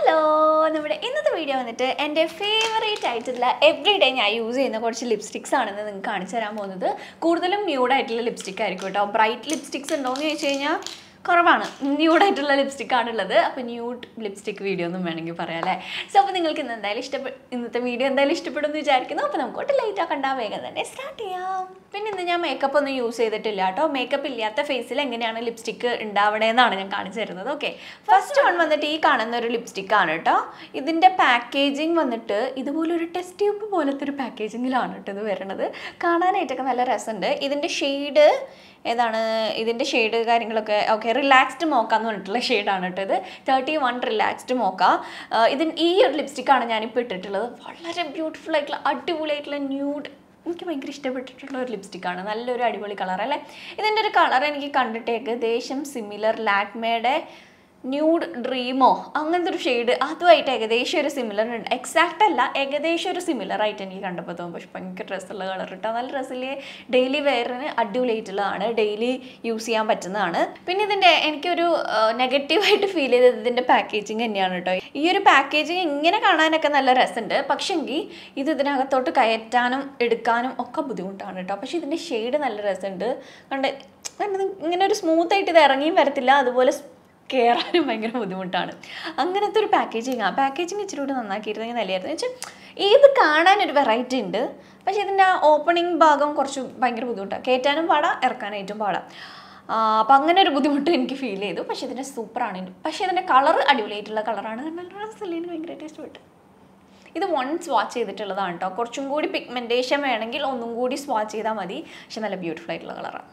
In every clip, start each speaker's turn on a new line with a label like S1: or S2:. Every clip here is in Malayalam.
S1: ഹലോ നമ്മുടെ ഇന്നത്തെ വീഡിയോ വന്നിട്ട് എൻ്റെ ഫേവറേറ്റ് ആയിട്ടുള്ള എവറി ഡേ ഞാൻ യൂസ് ചെയ്യുന്ന കുറച്ച് ലിപ്സ്റ്റിക്സ് ആണെന്ന് നിങ്ങൾക്ക് കാണിച്ചു തരാൻ പോകുന്നത് കൂടുതലും ന്യൂഡ് ആയിട്ടുള്ള ലിപ്സ്റ്റിക് ആയിരിക്കും കേട്ടോ ബ്രൈറ്റ് ലിപ്സ്റ്റിക്സ് ഉണ്ടോയെന്ന് ചോദിച്ചു കഴിഞ്ഞാൽ കുറവാണ് ന്യൂഡ് ആയിട്ടുള്ള ലിപ്സ്റ്റിക് ആണുള്ളത് അപ്പോൾ ന്യൂഡ് ലിപ്സ്റ്റിക് വീഡിയോ ഒന്നും വേണമെങ്കിൽ പറയാം അല്ലേ സോ അപ്പോൾ നിങ്ങൾക്ക് ഇന്ന് എന്തായാലും ഇഷ്ടപ്പെടും ഇന്നത്തെ വീഡിയോ എന്തായാലും ഇഷ്ടപ്പെടും എന്ന് വിചാരിക്കുന്നു അപ്പോൾ നമുക്ക് ഒട്ടും ലേറ്റ് ആക്കണ്ട വേഗം തന്നെ സ്റ്റാർട്ട് ചെയ്യാം പിന്നെ ഇന്ന് ഞാൻ മേക്കപ്പ് ഒന്നും യൂസ് ചെയ്തിട്ടില്ല കേട്ടോ മേക്കപ്പ് ഇല്ലാത്ത ഫേസിൽ എങ്ങനെയാണ് ലിപ്സ്റ്റിക്ക് ഉണ്ടാവണേന്നാണ് ഞാൻ കാണിച്ചു തരുന്നത് ഓക്കെ ഫസ്റ്റ് വൺ വന്നിട്ട് ഈ കാണുന്ന ഒരു ലിപ്സ്റ്റിക് ആണ് കേട്ടോ ഇതിൻ്റെ പാക്കേജിങ് വന്നിട്ട് ഇതുപോലെ ഒരു ടെസ്റ്റ് ട്യൂബ് പോലത്തെ ഒരു പാക്കേജിങ്ങിലാണ് കേട്ടോ ഇത് വരുന്നത് കാണാനായിട്ടൊക്കെ നല്ല രസമുണ്ട് ഇതിൻ്റെ ഷെയ്ഡ് ഏതാണ് ഇതിൻ്റെ ഷെയ്ഡ് കാര്യങ്ങളൊക്കെ ഓക്കെ റിലാക്സ്ഡ് മോക്ക എന്ന് പറഞ്ഞിട്ടുള്ള ഷെയ്ഡാണ് കേട്ടോ ഇത് തേർട്ടി വൺ റിലാക്സ്ഡ് മോക്ക ഇതിന് ഈ ഒരു ലിപ്സ്റ്റിക്കാണ് ഞാനിപ്പോൾ ഇട്ടിട്ടുള്ളത് വളരെ ബ്യൂട്ടിഫുൾ ആയിട്ടുള്ള അടിപൊളിയായിട്ടുള്ള ന്യൂഡ് എനിക്ക് ഭയങ്കര ഇഷ്ടപ്പെട്ടിട്ടുള്ള ഒരു ലിപ്സ്റ്റിക്കാണ് നല്ലൊരു അടിപൊളി കളർ അല്ലേ ഇതിൻ്റെ ഒരു കളർ എനിക്ക് കണ്ടിട്ട് ഏകദേശം സിമിലർ ലാക്മേയുടെ ന്യൂഡ് ഡ്രീമോ അങ്ങനത്തെ ഒരു ഷെയ്ഡ് അതുമായിട്ട് ഏകദേശം ഒരു സിമിലർ ഉണ്ട് എക്സാക്റ്റ് അല്ല ഏകദേശം ഒരു സിമിലർ ആയിട്ട് എനിക്ക് കണ്ടപ്പോൾ തോന്നും പക്ഷെ ഭയങ്കര ഡ്രസ്സുള്ള കളർ ഇട്ടാൽ നല്ല ഡ്രസ്സിലെ ഡെയിലി വെയറിന് അടിപൊളിയായിട്ടുള്ളതാണ് ഡെയിലി യൂസ് ചെയ്യാൻ പറ്റുന്നതാണ് പിന്നെ ഇതിൻ്റെ എനിക്കൊരു നെഗറ്റീവായിട്ട് ഫീൽ ചെയ്തത് ഇതിൻ്റെ പാക്കേജിങ് തന്നെയാണ് കേട്ടോ ഈ ഒരു പാക്കേജിങ് ഇങ്ങനെ കാണാനൊക്കെ നല്ല രസമുണ്ട് പക്ഷെങ്കിൽ ഇത് ഇതിനകത്തോട്ട് കയറ്റാനും എടുക്കാനും ഒക്കെ ബുദ്ധിമുട്ടാണ് കേട്ടോ പക്ഷേ ഇതിൻ്റെ ഷെയ്ഡ് നല്ല രസമുണ്ട് കണ്ട് കണ്ടത് ഇങ്ങനെ ഒരു സ്മൂത്ത് ആയിട്ട് ഇത് ഇറങ്ങിയും വരത്തില്ല അതുപോലെ കയറാനും ഭയങ്കര ബുദ്ധിമുട്ടാണ് അങ്ങനത്തെ ഒരു പാക്കേജിങ് ആ പാക്കേജിങ് ഇച്ചിരി കൂടി നന്നാക്കിയിരുന്നെങ്കിൽ നല്ലതായിരുന്നു വെച്ചാൽ ഇത് കാണാനൊരു വെറൈറ്റി ഉണ്ട് പക്ഷേ ഇതിൻ്റെ ആ ഓപ്പണിംഗ് ഭാഗം കുറച്ച് ഭയങ്കര ബുദ്ധിമുട്ടാണ് കയറ്റാനും പാടാം ഇറക്കാനായിട്ടും പാടാം അപ്പം അങ്ങനെ ഒരു ബുദ്ധിമുട്ട് എനിക്ക് ഫീൽ ചെയ്തു പക്ഷേ ഇതിൻ്റെ സൂപ്പറാണ് പക്ഷേ ഇതിൻ്റെ കളർ അടിപൊളിയായിട്ടുള്ള കളറാണ് നല്ല രസമല്ലേ എനിക്ക് ഭയങ്കരമായിട്ട് ഇഷ്ടപ്പെട്ടു ഇത് വൺസ് വാച്ച് ചെയ്തിട്ടുള്ളതാണ് കേട്ടോ കുറച്ചും കൂടി പിഗ്മെൻറ്റേഷൻ വേണമെങ്കിൽ ഒന്നും കൂടി സ്വാച്ച് ചെയ്താൽ മതി പക്ഷെ നല്ല ബ്യൂട്ടിഫുൾ ആയിട്ടുള്ള കളറാണ്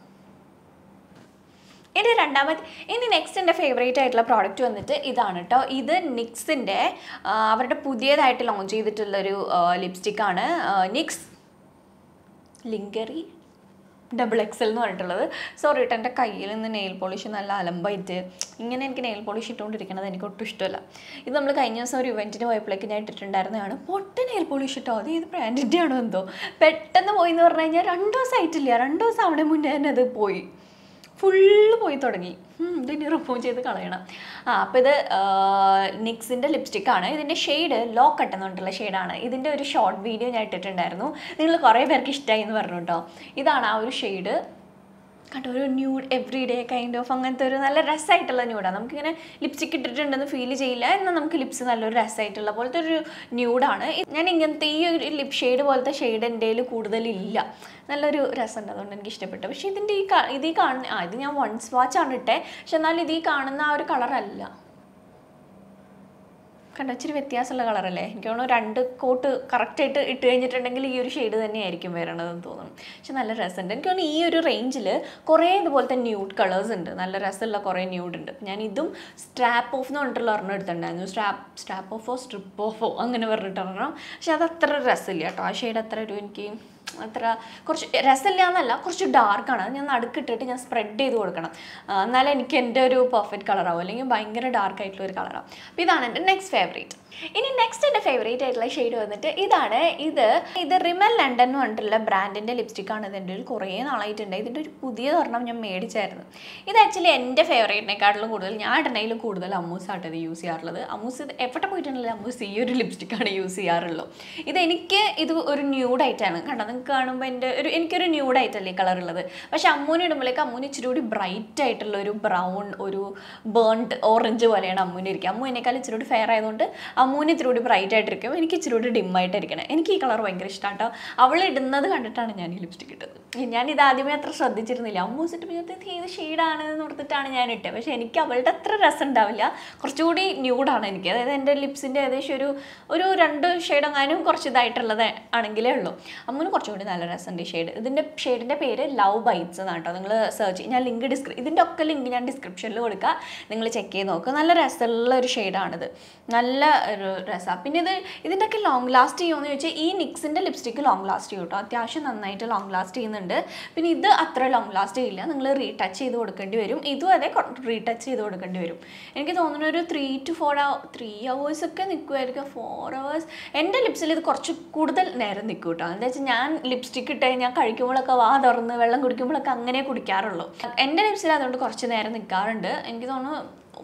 S1: ഇനി രണ്ടാമത് ഇനി നെക്സ്റ്റ് എൻ്റെ ഫേവറേറ്റ് ആയിട്ടുള്ള പ്രോഡക്റ്റ് വന്നിട്ട് ഇതാണ് കേട്ടോ ഇത് നിക്സിൻ്റെ അവരുടെ പുതിയതായിട്ട് ലോഞ്ച് ചെയ്തിട്ടുള്ളൊരു ലിപ്സ്റ്റിക്കാണ് നിക്സ് ലിങ്കറി ഡബിൾ എക്സൽ എന്ന് പറഞ്ഞിട്ടുള്ളത് സോറി കേട്ടോ എൻ്റെ കയ്യിൽ നിന്ന് നെയിൽ പോളിഷ് നല്ല അലമ്പായിട്ട് ഇങ്ങനെ എനിക്ക് നെയിൽ പോളിഷ് ഇട്ടുകൊണ്ടിരിക്കുന്നത് എനിക്ക് ഒട്ടും ഇഷ്ടമല്ല ഇത് നമ്മൾ കഴിഞ്ഞ ദിവസം ഒരു ഇവൻറ്റിന് പോയപ്പോഴേക്ക് ഞാൻ ഇട്ടിട്ടുണ്ടായിരുന്നതാണ് പൊട്ട നെയിൽ പോളിഷ് ഇട്ടോ അത് ഏത് ബ്രാൻഡിൻ്റെ ആണോ എന്തോ പെട്ടെന്ന് പോയി എന്ന് പറഞ്ഞു കഴിഞ്ഞാൽ രണ്ട് ദിവസം ആയിട്ടില്ല രണ്ട് ദിവസം അവിടെ മുന്നേ തന്നെ അത് പോയി ഫുള്ള് പോയി തുടങ്ങി ഇതിന് റിമൂവ് ചെയ്ത് കളയണം ആ അപ്പോൾ ഇത് നിക്സിൻ്റെ ലിപ്സ്റ്റിക്കാണ് ഇതിൻ്റെ ഷെയ്ഡ് ലോ കട്ട് എന്ന് പറഞ്ഞിട്ടുള്ള ഷെയ്ഡാണ് ഇതിൻ്റെ ഒരു ഷോർട്ട് വീഡിയോ ഞാൻ ഇട്ടിട്ടുണ്ടായിരുന്നു നിങ്ങൾ കുറേ പേർക്ക് ഇഷ്ടമായി എന്ന് പറഞ്ഞു കേട്ടോ ഇതാണ് ആ ഒരു ഷെയ്ഡ് കണ്ടോ ഒരു nude every day kind of അങ്ങനത്തെ ഒരു നല്ല രസമായിട്ടുള്ള ന്യൂഡാണ് നമുക്കിങ്ങനെ ലിപ്സ്റ്റിക് ഇട്ടിട്ടുണ്ടെന്ന് ഫീൽ ചെയ്യില്ല എന്നാൽ നമുക്ക് ലിപ്സ് നല്ലൊരു രസമായിട്ടുള്ള പോലത്തെ ഒരു ന്യൂഡാണ് ഞാൻ ഇങ്ങനത്തെ ഈ ഒരു ലിപ് ഷെയ്ഡ് പോലത്തെ ഷെയ്ഡ് എൻ്റെ കയ്യിൽ കൂടുതലില്ല നല്ലൊരു രസമുണ്ട് അതുകൊണ്ട് എനിക്ക് ഇഷ്ടപ്പെട്ടു പക്ഷേ ഇതിൻ്റെ ഈ ഇത് ഈ കാണുന്ന ആ ഇത് ഞാൻ വൺസ് വാച്ചാണ് ഇട്ടേ പക്ഷെ എന്നാൽ ഇത് ഈ കാണുന്ന ആ ഒരു കളറല്ല കണ്ടോ ഇച്ചിരി വ്യത്യാസമുള്ള കളറല്ലേ എനിക്ക് തോന്നുന്നു രണ്ട് കോട്ട് കറക്റ്റായിട്ട് ഇട്ട് കഴിഞ്ഞിട്ടുണ്ടെങ്കിൽ ഈ ഒരു ഷെയ്ഡ് തന്നെയായിരിക്കും വരണതെന്ന് തോന്നുന്നു പക്ഷെ നല്ല രസമുണ്ട് എനിക്ക് തോന്നുന്നു ഈ ഒരു റേഞ്ചിൽ കുറേ ഇതുപോലത്തെ ന്യൂഡ് കളേഴ്സ് ഉണ്ട് നല്ല രസമുള്ള കുറേ ന്യൂഡ് ഉണ്ട് ഞാൻ ഇതും സ്ട്രാപ്പ് ഓഫ് എന്ന് പറഞ്ഞിട്ടുള്ള ഒരെണ്ണം എടുത്തിട്ടുണ്ടായിരുന്നു സ്ട്രാപ്പ് സ്ട്രാപ്പ് ഓഫോ സ്ട്രിപ്പ് ഓഫോ അങ്ങനെ പറഞ്ഞിട്ട് ഒരെണ്ണം പക്ഷെ അത് അത്ര രസമില്ല കേട്ടോ ആ ഷെയ്ഡ് അത്ര ഒരു എനിക്ക് അത്ര കുറച്ച് രസമില്ല എന്നല്ല കുറച്ച് ഡാർക്കാണ് അത് ഞാൻ നടുക്കിട്ടിട്ട് ഞാൻ സ്പ്രെഡ് ചെയ്ത് കൊടുക്കണം എന്നാലേ എനിക്ക് എൻ്റെ ഒരു പെർഫെക്റ്റ് കളറാവും അല്ലെങ്കിൽ ഭയങ്കര ഡാർക്ക് ആയിട്ടുള്ള ഒരു കളറാവും അപ്പോൾ ഇതാണ് എൻ്റെ നെക്സ്റ്റ് ഫേവറേറ്റ് ഇനി നെക്സ്റ്റ് എൻ്റെ ഫേവറേറ്റ് ആയിട്ടുള്ള ഷെയ്ഡ് വന്നിട്ട് ഇതാണ് ഇത് ഇത് റിമൽ ലണ്ടൻ എന്ന് പറഞ്ഞിട്ടുള്ള ബ്രാൻഡിൻ്റെ ലിപ്സ്റ്റിക്കാണ് ഇതിൻ്റെ ഒരു കുറേ നാളായിട്ടുണ്ട് ഇതിൻ്റെ ഒരു പുതിയ ഒരെണ്ണം ഞാൻ മേടിച്ചായിരുന്നു ഇത് ആക്ച്വലി എൻ്റെ ഫേവറേറ്റിനെക്കാട്ടിലും കൂടുതൽ ഞാൻ ഇടണയിലും കൂടുതൽ അമ്മൂസായിട്ട് ഇത് യൂസ് ചെയ്യാറുള്ളത് അമ്മൂസ് ഇത് എവിടെ പോയിട്ടുണ്ടെങ്കിലും അമ്മൂസ് ഈ ഒരു ലിപ്സ്റ്റിക്കാണ് യൂസ് ചെയ്യാറുള്ളൂ ഇത് എനിക്ക് ഇത് ഒരു ന്യൂഡായിട്ടാണ് കണ്ടോ നിങ്ങൾക്ക് കാണുമ്പോൾ എൻ്റെ ഒരു എനിക്കൊരു ന്യൂഡായിട്ടല്ലേ ഈ കളർ ഉള്ളത് പക്ഷേ അമ്മൂന് ഇടുമ്പോഴേക്ക് അമ്മൂന് ഇച്ചിരി കൂടി ബ്രൈറ്റ് ആയിട്ടുള്ള ഒരു ബ്രൗൺ ഒരു ബേൺഡ് ഓറഞ്ച് പോലെയാണ് അമ്മൂന് ഇരിക്കുക അമ്മു എന്നെക്കാൾ ഇച്ചിരി കൂടി ഫെയർ ആയതുകൊണ്ട് അമ്മൂന് ഇച്ചിരി കൂടി ബ്രൈറ്റ് ആയിട്ടിരിക്കും എനിക്ക് ഇച്ചിരി കൂടി ഡിം ആയിട്ടിരിക്കണം എനിക്ക് ഈ കളർ ഭയങ്കര ഇഷ്ടമാണ് കേട്ടോ അവൾ ഇടുന്നത് കണ്ടിട്ടാണ് ഞാൻ ഈ ലിപ്സ്റ്റിക് ഇട്ടത് ഞാൻ ഇത് ആദ്യമേ അത്ര ശ്രദ്ധിച്ചിരുന്നില്ല അമ്മൂസ് ഇട്ട് ഏത് ഷെയ്ഡാണ് എന്ന് ഓർത്തിട്ടാണ് ഞാൻ ഇട്ടത് പക്ഷേ എനിക്ക് അവളുടെ അത്ര രസം ഉണ്ടാവില്ല കുറച്ചുകൂടി ന്യൂഡാണ് എനിക്ക് അതായത് എൻ്റെ ലിപ്സിൻ്റെ ഏകദേശം ഒരു ഒരു രണ്ട് ഷെയ്ഡെങ്ങാനും കുറച്ച് ഇതായിട്ടുള്ളത് ആണെങ്കിലേ ഉള്ളൂ അമ്മൂന് കുറച്ചുകൂടി നല്ല രസമുണ്ട് ഈ ഷെയ്ഡ് ഇതിൻ്റെ ഷെയ്ഡിൻ്റെ പേര് ലവ് ബൈറ്റ്സ് എന്നാണ് കേട്ടോ നിങ്ങൾ സെർച്ച് ഞാൻ ലിങ്ക് ഡിസ്ക്രി ഇതിൻ്റെ ഒക്കെ ലിങ്ക് ഞാൻ ഡിസ്ക്രിപ്ഷനിൽ കൊടുക്കുക നിങ്ങൾ ചെക്ക് ചെയ്ത് നോക്കുക നല്ല രസമുള്ള ഒരു ഷെയ്ഡാണിത് നല്ല ഒരു രസമാണ് പിന്നെ ഇത് ഇതിൻ്റെയൊക്കെ ലോങ് ലാസ്റ്റ് ചെയ്യുമെന്ന് ചോദിച്ചാൽ ഈ നിക്സിൻ്റെ ലിപ്സ്റ്റിക്ക് ലോങ് ലാസ്റ്റ് ചെയ്യും കേട്ടോ അത്യാവശ്യം നന്നായിട്ട് ലോങ് ലാസ്റ്റ് ചെയ്യുന്നുണ്ട് പിന്നെ ഇത് അത്ര ലോങ് ലാസ്റ്റ് ചെയ്യില്ല നിങ്ങൾ റീടച്ച് ചെയ്ത് കൊടുക്കേണ്ടി വരും ഇതും അതെ റീടച്ച് ചെയ്ത് കൊടുക്കേണ്ടി വരും എനിക്ക് തോന്നുന്നു ഒരു three two four three hours ഒക്കെ നിൽക്കുമായിരിക്കും ഫോർ അവേഴ്സ് എൻ്റെ ലിപ്സിൽ ഇത് കുറച്ച് കൂടുതൽ നേരം നിൽക്കും കേട്ടോ എന്താ വെച്ചാൽ ഞാൻ ലിപ്സ്റ്റിക്ക് ഇട്ട് ഞാൻ കഴിക്കുമ്പോഴൊക്കെ വാ തുറന്ന് വെള്ളം കുടിക്കുമ്പോഴൊക്കെ അങ്ങനെ കുടിക്കാറുള്ളൂ എൻ്റെ ലിപ്സിൽ അതുകൊണ്ട് കുറച്ച് നേരം നിൽക്കാറുണ്ട് എനിക്ക് തോന്നുന്നു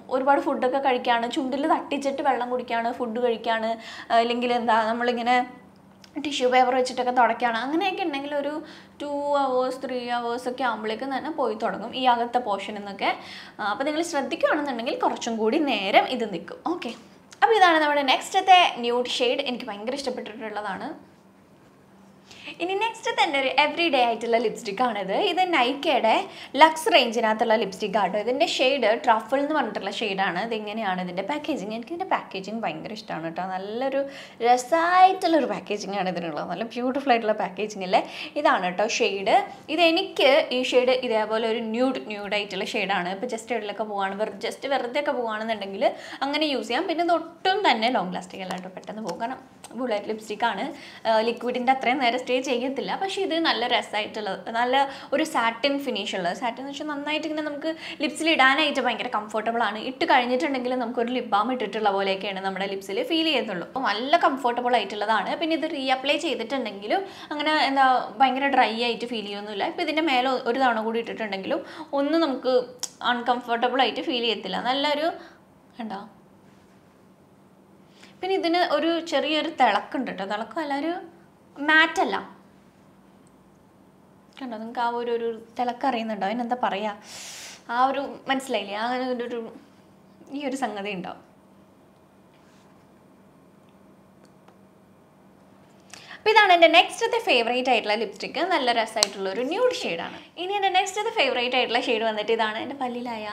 S1: ഒരുപാട് ഫുഡൊക്കെ കഴിക്കുകയാണ് ചുണ്ടിൽ തട്ടിച്ചിട്ട് വെള്ളം കുടിക്കുകയാണ് ഫുഡ് കഴിക്കുകയാണ് അല്ലെങ്കിൽ എന്താ നമ്മളിങ്ങനെ ടിഷ്യൂ പേപ്പർ വെച്ചിട്ടൊക്കെ തുടയ്ക്കുകയാണ് അങ്ങനെയൊക്കെ ഉണ്ടെങ്കിൽ ഒരു ടു അവേഴ്സ് ത്രീ അവേഴ്സ് ഒക്കെ ആകുമ്പോഴേക്കും തന്നെ പോയി തുടങ്ങും ഈ അകത്തെ പോർഷനിൽ നിന്നൊക്കെ അപ്പോൾ നിങ്ങൾ ശ്രദ്ധിക്കുകയാണെന്നുണ്ടെങ്കിൽ കുറച്ചും കൂടി നേരം ഇത് നിൽക്കും ഓക്കെ അപ്പോൾ ഇതാണ് നമ്മുടെ നെക്സ്റ്റത്തെ ന്യൂഡ് ഷെയ്ഡ് എനിക്ക് ഭയങ്കര ഇഷ്ടപ്പെട്ടിട്ടുള്ളതാണ് ഇനി നെക്സ്റ്റ് തന്നെ ഒരു എവറി ഡേ ആയിട്ടുള്ള ലിപ്സ്റ്റിക് ആണിത് ഇത് നൈക്കയുടെ ലക്സ് റേഞ്ചിനകത്തുള്ള ലിപ്സ്റ്റിക് ആണ് ഇതിൻ്റെ ഷെയ്ഡ് ട്രഫിൾ എന്ന് പറഞ്ഞിട്ടുള്ള ഷെയ്ഡാണ് ഇതിങ്ങനെയാണ് ഇതിൻ്റെ പാക്കേജിങ് എനിക്ക് ഇതിൻ്റെ പാക്കേജിങ് ഭയങ്കര ഇഷ്ടമാണ് കേട്ടോ നല്ലൊരു രസമായിട്ടുള്ളൊരു പാക്കേജിങ് ആണ് ഇതിനുള്ളത് നല്ല ബ്യൂട്ടിഫുൾ ആയിട്ടുള്ള പാക്കേജിങ് അല്ലേ ഇതാണ് കേട്ടോ ഷെയ്ഡ് ഇത് എനിക്ക് ഈ ഷെയ്ഡ് ഇതേപോലെ ഒരു ന്യൂഡ് ന്യൂഡ് ആയിട്ടുള്ള ഷെയ്ഡാണ് ഇപ്പോൾ ജസ്റ്റ് എവിടെയൊക്കെ പോവാണ് വെറുതെ ജസ്റ്റ് വെറുതെ ഒക്കെ പോകുകയാണെന്നുണ്ടെങ്കിൽ അങ്ങനെ യൂസ് ചെയ്യാം പിന്നെ ഇത് ഒട്ടും തന്നെ ലോങ് ലാസ്റ്റിംഗ് അല്ല കേട്ടോ പെട്ടെന്ന് പോകണം ബുള്ളറ്റ് ലിപ്സ്റ്റിക് ആണ് ലിക്വിഡിൻ്റെ അത്രയും നേരം സ്റ്റേ ചെയ്യത്തില്ല പക്ഷേ ഇത് നല്ല രസമായിട്ടുള്ളത് നല്ല ഒരു സാറ്റിൻ ഫിനിഷ് ഉള്ളത് സാറ്റിൻ എന്ന് വെച്ചാൽ നന്നായിട്ട് ഇങ്ങനെ നമുക്ക് ലിപ്സിൽ ഇടാനായിട്ട് ഭയങ്കര കംഫർട്ടബിൾ ആണ് ഇട്ട് കഴിഞ്ഞിട്ടുണ്ടെങ്കിൽ നമുക്കൊരു ലിപ് ബാം ഇട്ടിട്ടുള്ള പോലെയൊക്കെയാണ് നമ്മുടെ ലിപ്സിൽ ഫീൽ ചെയ്യുന്നുള്ളൂ അപ്പോൾ നല്ല കംഫർട്ടബിൾ ആയിട്ടുള്ളതാണ് പിന്നെ ഇത് റീഅപ്ലൈ ചെയ്തിട്ടുണ്ടെങ്കിലും അങ്ങനെ എന്താ ഭയങ്കര ഡ്രൈ ആയിട്ട് ഫീൽ ചെയ്യൊന്നുമില്ല ഇപ്പോൾ ഇതിൻ്റെ മേലെ ഒരു തവണ കൂടി ഇട്ടിട്ടുണ്ടെങ്കിലും ഒന്നും നമുക്ക് അൺകംഫർട്ടബിൾ ആയിട്ട് ഫീൽ ചെയ്യത്തില്ല നല്ലൊരു കണ്ടോ പിന്നെ ഇതിന് ഒരു ചെറിയൊരു തിളക്കുണ്ട് കേട്ടോ തിളക്കമല്ല ഒരു മാറ്റല്ല കണ്ടോ നിങ്ങൾക്ക് ആ ഒരു ഒരു തിളക്കം അറിയുന്നുണ്ടോ അതിനെന്താ പറയുക ആ ഒരു മനസ്സിലായില്ലേ ആ ഒരു ഒരു ഈ ഒരു സംഗതി ഉണ്ടാവും അപ്പോൾ ഇതാണ് എൻ്റെ നെക്സ്റ്റത്തെ ഫേവറേറ്റ് ആയിട്ടുള്ള ലിപ്സ്റ്റിക്ക് നല്ല രസമായിട്ടുള്ള ഒരു ന്യൂഡ് ഷെയ്ഡാണ് ഇനി എൻ്റെ നെക്സ്റ്റത്തെ ഫേവറേറ്റ് ആയിട്ടുള്ള ഷെയ്ഡ് വന്നിട്ട് ഇതാണ് എൻ്റെ പല്ലിലായ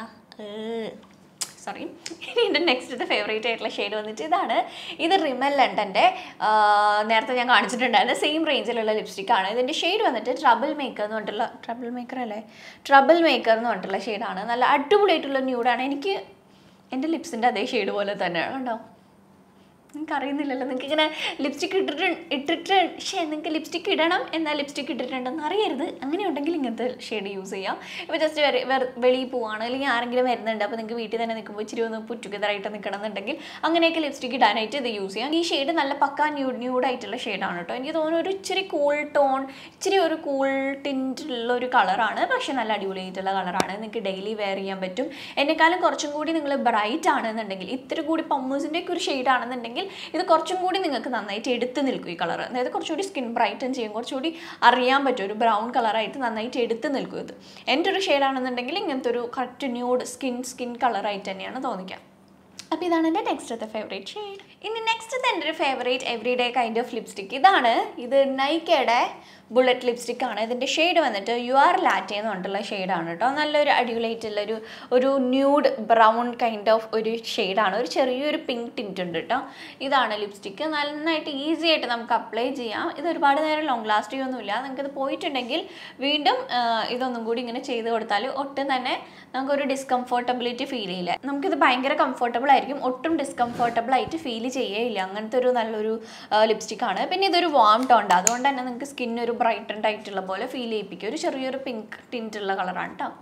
S1: സോറി ഇനി എൻ്റെ നെക്സ്റ്റത്തെ ഫേവറേറ്റ് ആയിട്ടുള്ള ഷെയ്ഡ് വന്നിട്ട് ഇതാണ് ഇത് റിമൽ ലണ്ടൻ്റെ നേരത്തെ ഞാൻ കാണിച്ചിട്ടുണ്ടായിരുന്ന സെയിം റേഞ്ചിലുള്ള ലിപ്സ്റ്റിക്കാണ് ഇതിൻ്റെ ഷെയ്ഡ് വന്നിട്ട് ട്രബിൾ മേക്കർ എന്ന് പറഞ്ഞിട്ടുള്ള ട്രബിൾ മേക്കർ അല്ലേ ട്രബിൾ മേക്കർ എന്ന് പറഞ്ഞിട്ടുള്ള ഷെയ്ഡാണ് നല്ല അടിപൊളിയായിട്ടുള്ള ന്യൂഡാണ് എനിക്ക് എൻ്റെ ലിപ്സിൻ്റെ അതേ ഷെയ്ഡ് പോലെ തന്നെയാണ് കണ്ടോ നിങ്ങൾക്ക് അറിയുന്നില്ലല്ലോ നിങ്ങൾക്ക് ഇങ്ങനെ ലിപ്സ്റ്റിക് ഇട്ടിട്ട് ഇട്ടിട്ട് പക്ഷേ നിങ്ങൾക്ക് ലിപ്സ്റ്റിക് ഇടണം എന്നാൽ ലിപ്സ്റ്റിക് ഇട്ടിട്ടുണ്ടെന്ന് അറിയരുത് അങ്ങനെ ഉണ്ടെങ്കിൽ ഇങ്ങനത്തെ ഷെയ്ഡ് യൂസ് ചെയ്യാം ഇപ്പോൾ ജസ്റ്റ് വെളിയിൽ പോവാണ് അല്ലെങ്കിൽ ആരെങ്കിലും വരുന്നുണ്ട് അപ്പോൾ നിങ്ങൾക്ക് വീട്ടിൽ തന്നെ നിൽക്കുമ്പോൾ ഇച്ചിരി ഒന്ന് പുറ്റുകതറായിട്ട് നിൽക്കണം എന്നുണ്ടെങ്കിൽ അങ്ങനെയൊക്കെ ലിപ്സ്റ്റിക് ഇടാനായിട്ട് ഇത് യൂസ് ചെയ്യാം ഈ ഷെയ്ഡ് നല്ല പക്കാ ന്യൂഡ് ന്യൂഡായിട്ടുള്ള ഷെയ്ഡാണ് കേട്ടോ എനിക്ക് തോന്നുന്നു ഒരു ഇച്ചിരി കൂൾ ടോൺ ഇച്ചിരി ഒരു കൂൾ ടിൻറ്റുള്ള ഒരു കളറാണ് പക്ഷേ നല്ല അടിപൊളിയായിട്ടുള്ള കളറാണ് നിങ്ങൾക്ക് ഡെയിലി വെയർ ചെയ്യാൻ പറ്റും എന്നെക്കാളും കുറച്ചും കൂടി നിങ്ങൾ ബ്രൈറ്റ് ആണെന്നുണ്ടെങ്കിൽ ഇത്തിരി കൂടി പമ്മൂസിൻ്റെ ഒക്കെ ഒരു ഷെയ്ഡ് ആണെന്നുണ്ടെങ്കിൽ ഇത് കുറച്ചും കൂടി നിങ്ങൾക്ക് നന്നായിട്ട് എടുത്ത് നിൽക്കും ഈ കളർ അതായത് കുറച്ചുകൂടി സ്കിൻ ബ്രൈറ്റൻ ചെയ്യും കുറച്ചുകൂടി അറിയാൻ പറ്റും ഒരു ബ്രൗൺ കളറായിട്ട് നന്നായിട്ട് എടുത്ത് നിൽക്കും ഇത് എൻ്റെ ഒരു ഷെയ്ഡാണെന്നുണ്ടെങ്കിൽ ഇങ്ങനത്തെ ഒരു കറക്റ്റ് ന്യൂഡ് സ്കിൻ സ്കിൻ കളറായിട്ട് തന്നെയാണ് തോന്നിക്കുക അപ്പോൾ ഇതാണ് എൻ്റെ നെക്സ്റ്റത്തെ ഫേവറേറ്റ് ഷെയ്ഡ് ഇനി നെക്സ്റ്റത്തെ എൻ്റെ ഒരു favourite every day kind of lipstick ഇതാണ് ഇത് നൈക്കയുടെ ബുള്ളറ്റ് ലിപ്സ്റ്റിക് ആണ് ഇതിൻ്റെ ഷെയ്ഡ് വന്നിട്ട് യു ആർ ലാറ്റെ എന്ന് പറഞ്ഞിട്ടുള്ള ഷെയ്ഡാണ് കേട്ടോ നല്ലൊരു അടിപൊളിയായിട്ടുള്ള ഒരു ഒരു ന്യൂഡ് ബ്രൗൺ കൈൻഡ് ഓഫ് ഒരു ഷെയ്ഡാണ് ഒരു ചെറിയൊരു പിങ്ക് ടിൻറ്റ് ഉണ്ട് കേട്ടോ ഇതാണ് ലിപ്സ്റ്റിക്ക് നന്നായിട്ട് ഈസി ആയിട്ട് നമുക്ക് അപ്ലൈ ചെയ്യാം ഇത് ഒരുപാട് നേരം ലോങ് ലാസ്റ്റ് ചെയ്യൊന്നുമില്ല നിങ്ങൾക്കിത് പോയിട്ടുണ്ടെങ്കിൽ വീണ്ടും ആ, ഇതൊന്നും കൂടി ഇങ്ങനെ ചെയ്ത് കൊടുത്താൽ ഒട്ടും തന്നെ നമുക്കൊരു ഡിസ്കംഫോർട്ടബിലിറ്റി ഫീൽ ചെയ്യില്ല നമുക്കിത് ഭയങ്കര കംഫർട്ടബിൾ ആയിരിക്കും ഒട്ടും ഡിസ്കംഫോർട്ടബിൾ ആയിട്ട് ഫീൽ ചെയ്യേയില്ല അങ്ങനത്തെ ഒരു നല്ലൊരു ലിപ്സ്റ്റിക് ആണ് പിന്നെ ഇതൊരു വാം ടോണ്ട് അതുകൊണ്ട് തന്നെ നിങ്ങൾക്ക് സ്കിൻ ഒരു ബ്രൈറ്റൻഡ് ആയിട്ടുള്ള പോലെ ഫീൽ ചെയ്യിപ്പിക്കും ഒരു ചെറിയൊരു പിങ്ക് ടിൻറ്റുള്ള കളറാണ് കേട്ടോ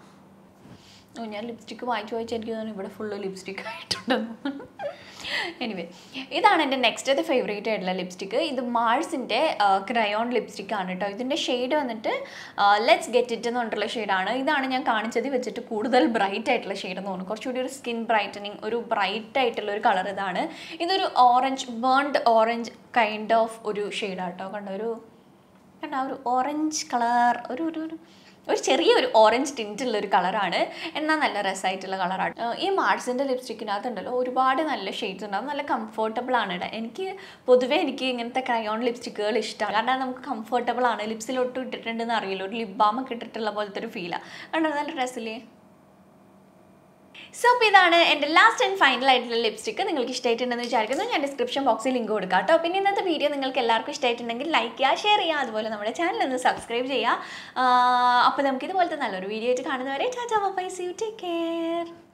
S1: ഓ ഞാൻ ലിപ്സ്റ്റിക്ക് വായിച്ച് വായിച്ച് എനിക്ക് തോന്നുന്നു ഇവിടെ ഫുള്ള് ലിപ്സ്റ്റിക് ആയിട്ടുണ്ടെന്ന് എനിവേ ഇതാണ് എൻ്റെ നെക്സ്റ്റത്തെ ഫേവറേറ്റ് ആയിട്ടുള്ള ലിപ്സ്റ്റിക്ക് ഇത് മാൾസിൻ്റെ ക്രയോൺ ലിപ്സ്റ്റിക് ആണ് കേട്ടോ ഇതിൻ്റെ ഷെയ്ഡ് വന്നിട്ട് ലെറ്റ്സ് ഗെറ്റ് ഇറ്റ് എന്ന് പറഞ്ഞിട്ടുള്ള ഷെയ്ഡാണ് ഇതാണ് ഞാൻ കാണിച്ചത് വെച്ചിട്ട് കൂടുതൽ ബ്രൈറ്റ് ആയിട്ടുള്ള ഷെയ്ഡ് എന്ന് തോന്നുന്നു കുറച്ചുകൂടി ഒരു സ്കിൻ ബ്രൈറ്റനിങ് ഒരു ബ്രൈറ്റ് ആയിട്ടുള്ള ഒരു കളർ ഇതാണ് ഇതൊരു orange burnt orange kind of ഒരു ഷെയ്ഡാണ് കേട്ടോ കണ്ടോ ഒരു കണ്ട ഒരു ഓറഞ്ച് കളർ ഒരു ഒരു ഒരു ഒരു ചെറിയ ഒരു ഓറഞ്ച് ടിൻറ്റുള്ള ഒരു കളറാണ് എന്നാൽ നല്ല രസമായിട്ടുള്ള കളറാണ് ഏഹ് ഈ മാർസിൻ്റെ ലിപ്സ്റ്റിക്കിനകത്തുണ്ടല്ലോ ഒരുപാട് നല്ല ഷെയ്ഡ്സ് ഉണ്ടാവും നല്ല കംഫർട്ടബിൾ ആണ് ഇടാൻ എനിക്ക് പൊതുവേ എനിക്ക് ഇങ്ങനത്തെ ക്രയോൺ ലിപ്സ്റ്റിക്കുകൾ ഇഷ്ടമാണ് കാരണം നമുക്ക് കംഫർട്ടബിൾ ആണ് ലിപ്സിൽ ഒട്ടും ഇട്ടിട്ടുണ്ടെന്ന് അറിയില്ല ഒരു ലിപ് ബാം ഒക്കെ ഇട്ടിട്ടുള്ള പോലത്തെ ഒരു ഫീലാണ് കണ്ടോ നല്ല ഡ്രസ്സിലേ സോ അപ്പോൾ ഇതാണ് എൻ്റെ ലാസ്റ്റ് ആൻഡ് ഫൈനൽ ആയിട്ടുള്ള ലിപ്സ്റ്റിക്ക് നിങ്ങൾക്ക് ഇഷ്ടമായിട്ടുണ്ടെന്ന് വിചാരിക്കുന്നു ഞാൻ ഡിസ്ക്രിപ്ഷൻ ബോക്സിൽ ലിങ്ക് കൊടുക്കാം കേട്ടോ പിന്നെ ഇന്നത്തെ വീഡിയോ നിങ്ങൾക്ക് എല്ലാവർക്കും ഇഷ്ടമായിട്ടുണ്ടെങ്കിൽ ലൈക്ക് ചെയ്യുക ഷെയർ ചെയ്യുക അതുപോലെ നമ്മുടെ ചാനൽ ഒന്ന് സബ്സ്ക്രൈബ് ചെയ്യുക അപ്പോൾ നമുക്ക് ഇതുപോലത്തെ നല്ലൊരു വീഡിയോ ആയിട്ട് കാണുന്നവരെ ചാച്ചാ bye see you take care